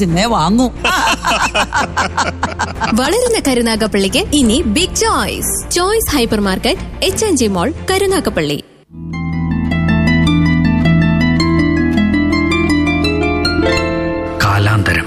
ചോയ്സിനെ വാങ്ങൂ വളരുന്ന കരുനാഗപ്പള്ളിക്ക് ഇനി big choice choice hypermarket H N G mall Karunagappally കാലാന്തരം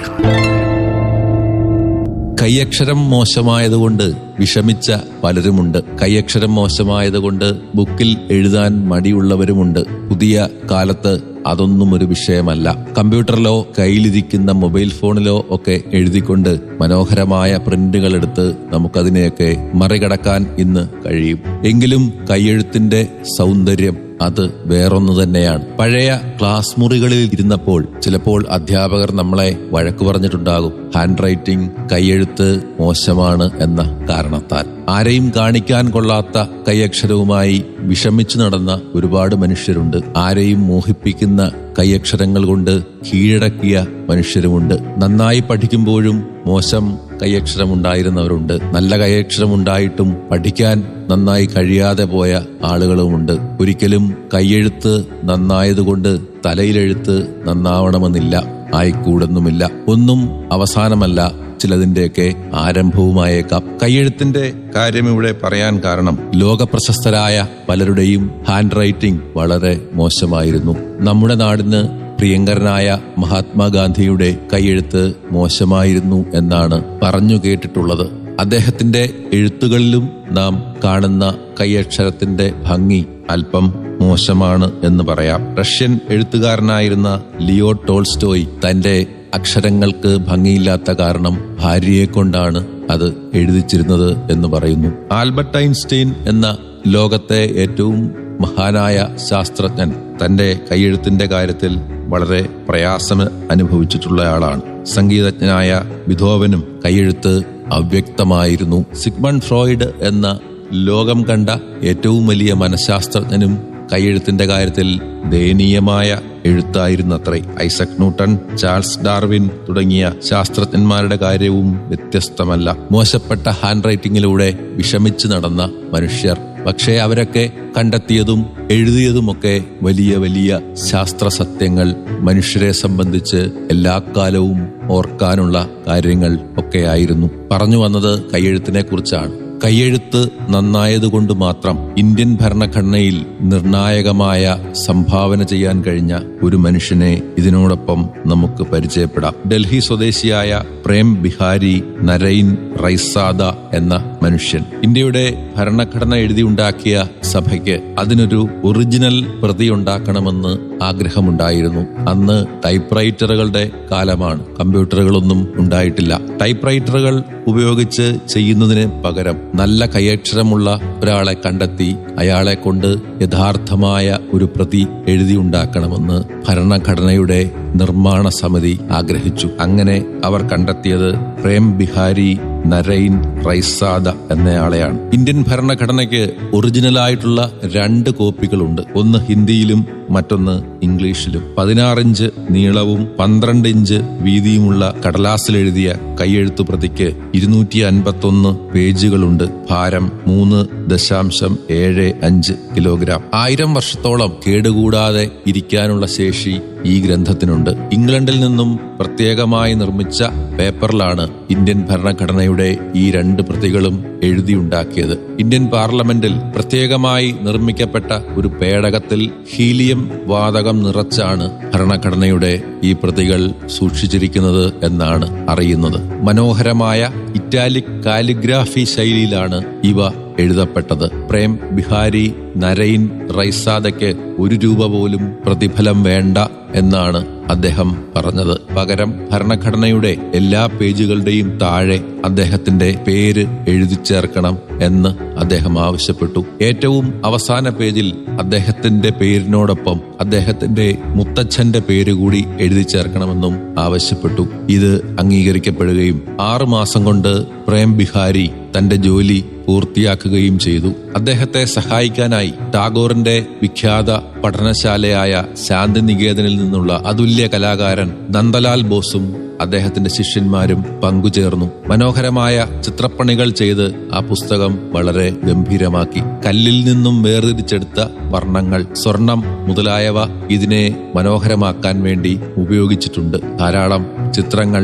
കൈയക്ഷരം മോശമായതുകൊണ്ട് വിഷമിച്ച പലരുമുണ്ട് കൈയക്ഷരം മോശമായതുകൊണ്ട് ബുക്കിൽ എഴുതാൻ മടിയുള്ളവരുമുണ്ട് പുതിയ കാലത്ത് അതൊന്നും ഒരു വിഷയമല്ല കമ്പ്യൂട്ടറിലോ കയ്യിലിരിക്കുന്ന മൊബൈൽ ഫോണിലോ ഒക്കെ എഴുതിക്കൊണ്ട് മനോഹരമായ പ്രിന്റുകൾ എടുത്ത് നമുക്കതിനെയൊക്കെ മറികടക്കാൻ ഇന്ന് കഴിയും എങ്കിലും കൈയെഴുത്തിന്റെ സൗന്ദര്യം അത് വേറൊന്നു തന്നെയാണ് പഴയ ക്ലാസ് മുറികളിൽ ഇരുന്നപ്പോൾ ചിലപ്പോൾ അധ്യാപകർ നമ്മളെ വഴക്കു പറഞ്ഞിട്ടുണ്ടാകും ഹാൻഡ് റൈറ്റിംഗ് കൈയെഴുത്ത് മോശമാണ് എന്ന കാരണത്താൽ ആരെയും കാണിക്കാൻ കൊള്ളാത്ത കൈയക്ഷരവുമായി വിഷമിച്ചു നടന്ന ഒരുപാട് മനുഷ്യരുണ്ട് ആരെയും മോഹിപ്പിക്കുന്ന കൈയക്ഷരങ്ങൾ കൊണ്ട് കീഴടക്കിയ മനുഷ്യരുമുണ്ട് നന്നായി പഠിക്കുമ്പോഴും മോശം കൈയക്ഷരം ഉണ്ടായിരുന്നവരുണ്ട് നല്ല കൈയക്ഷരം ഉണ്ടായിട്ടും പഠിക്കാൻ നന്നായി കഴിയാതെ പോയ ആളുകളുമുണ്ട് ഒരിക്കലും കൈയെഴുത്ത് നന്നായതുകൊണ്ട് തലയിലെഴുത്ത് നന്നാവണമെന്നില്ല ആയിക്കൂടുന്നുമില്ല ഒന്നും അവസാനമല്ല ചിലതിന്റെയൊക്കെ ആരംഭവുമായേക്കാം കൈയെഴുത്തിന്റെ കാര്യം ഇവിടെ പറയാൻ കാരണം ലോകപ്രശസ്തരായ പലരുടെയും ഹാൻഡ് റൈറ്റിംഗ് വളരെ മോശമായിരുന്നു നമ്മുടെ നാടിന് പ്രിയങ്കരനായ മഹാത്മാഗാന്ധിയുടെ കൈയെഴുത്ത് മോശമായിരുന്നു എന്നാണ് പറഞ്ഞു കേട്ടിട്ടുള്ളത് അദ്ദേഹത്തിന്റെ എഴുത്തുകളിലും നാം കാണുന്ന കൈയക്ഷരത്തിന്റെ ഭംഗി അല്പം മോശമാണ് എന്ന് പറയാം റഷ്യൻ എഴുത്തുകാരനായിരുന്ന ലിയോ ടോൾസ്റ്റോയ് തന്റെ അക്ഷരങ്ങൾക്ക് ഭംഗിയില്ലാത്ത കാരണം ഭാര്യയെ കൊണ്ടാണ് അത് എഴുതിച്ചിരുന്നത് എന്ന് പറയുന്നു ആൽബർട്ട് ഐൻസ്റ്റീൻ എന്ന ലോകത്തെ ഏറ്റവും മഹാനായ ശാസ്ത്രജ്ഞൻ തന്റെ കൈയെഴുത്തിന്റെ കാര്യത്തിൽ വളരെ പ്രയാസം അനുഭവിച്ചിട്ടുള്ളയാളാണ് സംഗീതജ്ഞനായ വിധോവനും കൈയെഴുത്ത് അവ്യക്തമായിരുന്നു സിഗ്മൺ ഫ്രോയിഡ് എന്ന ലോകം കണ്ട ഏറ്റവും വലിയ മനഃശാസ്ത്രജ്ഞനും കൈയെഴുത്തിന്റെ കാര്യത്തിൽ ദയനീയമായ എഴുത്തായിരുന്നത്രേ ഐസക് ന്യൂട്ടൺ ചാൾസ് ഡാർവിൻ തുടങ്ങിയ ശാസ്ത്രജ്ഞന്മാരുടെ കാര്യവും വ്യത്യസ്തമല്ല മോശപ്പെട്ട ഹാൻഡ് റൈറ്റിംഗിലൂടെ വിഷമിച്ചു നടന്ന മനുഷ്യർ പക്ഷേ അവരൊക്കെ കണ്ടെത്തിയതും എഴുതിയതുമൊക്കെ വലിയ വലിയ ശാസ്ത്ര സത്യങ്ങൾ മനുഷ്യരെ സംബന്ധിച്ച് എല്ലാ കാലവും ഓർക്കാനുള്ള കാര്യങ്ങൾ ഒക്കെയായിരുന്നു പറഞ്ഞു വന്നത് കൈയെഴുത്തിനെ കുറിച്ചാണ് കൈയെഴുത്ത് നന്നായതുകൊണ്ട് മാത്രം ഇന്ത്യൻ ഭരണഘടനയിൽ നിർണായകമായ സംഭാവന ചെയ്യാൻ കഴിഞ്ഞ ഒരു മനുഷ്യനെ ഇതിനോടൊപ്പം നമുക്ക് പരിചയപ്പെടാം ഡൽഹി സ്വദേശിയായ പ്രേം ബിഹാരി നരൈൻ റൈസാദ എന്ന മനുഷ്യൻ ഇന്ത്യയുടെ ഭരണഘടന എഴുതിയുണ്ടാക്കിയ സഭയ്ക്ക് അതിനൊരു ഒറിജിനൽ പ്രതി ഉണ്ടാക്കണമെന്ന് ആഗ്രഹമുണ്ടായിരുന്നു അന്ന് ടൈപ്പ് റൈറ്ററുകളുടെ കാലമാണ് കമ്പ്യൂട്ടറുകളൊന്നും ഉണ്ടായിട്ടില്ല ടൈപ്പ് റൈറ്ററുകൾ ഉപയോഗിച്ച് ചെയ്യുന്നതിന് പകരം നല്ല കൈയക്ഷരമുള്ള ഒരാളെ കണ്ടെത്തി അയാളെ കൊണ്ട് യഥാർത്ഥമായ ഒരു പ്രതി എഴുതിയുണ്ടാക്കണമെന്ന് ഭരണഘടനയുടെ നിർമ്മാണ സമിതി ആഗ്രഹിച്ചു അങ്ങനെ അവർ കണ്ടെത്തിയത് പ്രേം ബിഹാരി നരൈൻ റൈസാദ എന്നയാളെയാണ് ഇന്ത്യൻ ഭരണഘടനയ്ക്ക് ഒറിജിനലായിട്ടുള്ള രണ്ട് കോപ്പികളുണ്ട് ഒന്ന് ഹിന്ദിയിലും മറ്റൊന്ന് ഇംഗ്ലീഷിലും പതിനാറിഞ്ച് നീളവും പന്ത്രണ്ട് ഇഞ്ച് വീതിയുമുള്ള കടലാസിലെഴുതിയ കൈയെഴുത്തു പ്രതിക്ക് ഇരുന്നൂറ്റി അൻപത്തൊന്ന് പേജുകളുണ്ട് ഭാരം മൂന്ന് ദശാംശം ഏഴ് അഞ്ച് കിലോഗ്രാം ആയിരം വർഷത്തോളം കേടുകൂടാതെ ഇരിക്കാനുള്ള ശേഷി ഈ ഗ്രന്ഥത്തിനുണ്ട് ഇംഗ്ലണ്ടിൽ നിന്നും പ്രത്യേകമായി നിർമ്മിച്ച പേപ്പറിലാണ് ഇന്ത്യൻ ഭരണഘടനയുടെ ഈ രണ്ട് പ്രതികളും എഴുതിയുണ്ടാക്കിയത് ഇന്ത്യൻ പാർലമെന്റിൽ പ്രത്യേകമായി നിർമ്മിക്കപ്പെട്ട ഒരു പേടകത്തിൽ ഹീലിയം വാതകം നിറച്ചാണ് ഭരണഘടനയുടെ ഈ പ്രതികൾ സൂക്ഷിച്ചിരിക്കുന്നത് എന്നാണ് അറിയുന്നത് മനോഹരമായ ഇറ്റാലിക് കാലിഗ്രാഫി ശൈലിയിലാണ് ഇവ എഴുതപ്പെട്ടത് പ്രേം ബിഹാരി നരൈൻ റൈസാദയ്ക്ക് ഒരു രൂപ പോലും പ്രതിഫലം വേണ്ട എന്നാണ് അദ്ദേഹം പറഞ്ഞത് പകരം ഭരണഘടനയുടെ എല്ലാ പേജുകളുടെയും താഴെ അദ്ദേഹത്തിന്റെ പേര് എഴുതി ചേർക്കണം എന്ന് അദ്ദേഹം ആവശ്യപ്പെട്ടു ഏറ്റവും അവസാന പേജിൽ അദ്ദേഹത്തിന്റെ പേരിനോടൊപ്പം അദ്ദേഹത്തിന്റെ മുത്തച്ഛന്റെ പേര് കൂടി എഴുതി ചേർക്കണമെന്നും ആവശ്യപ്പെട്ടു ഇത് അംഗീകരിക്കപ്പെടുകയും ആറു മാസം കൊണ്ട് പ്രേം ബിഹാരി തന്റെ ജോലി പൂർത്തിയാക്കുകയും ചെയ്തു അദ്ദേഹത്തെ സഹായിക്കാനായി ടാഗോറിന്റെ വിഖ്യാത പഠനശാലയായ ശാന്തിനികേതനിൽ നിന്നുള്ള അതുല്യ കലാകാരൻ നന്ദലാൽ ബോസും അദ്ദേഹത്തിന്റെ ശിഷ്യന്മാരും പങ്കുചേർന്നു മനോഹരമായ ചിത്രപ്പണികൾ ചെയ്ത് ആ പുസ്തകം വളരെ ഗംഭീരമാക്കി കല്ലിൽ നിന്നും വേർതിരിച്ചെടുത്ത വർണ്ണങ്ങൾ സ്വർണം മുതലായവ ഇതിനെ മനോഹരമാക്കാൻ വേണ്ടി ഉപയോഗിച്ചിട്ടുണ്ട് ധാരാളം ചിത്രങ്ങൾ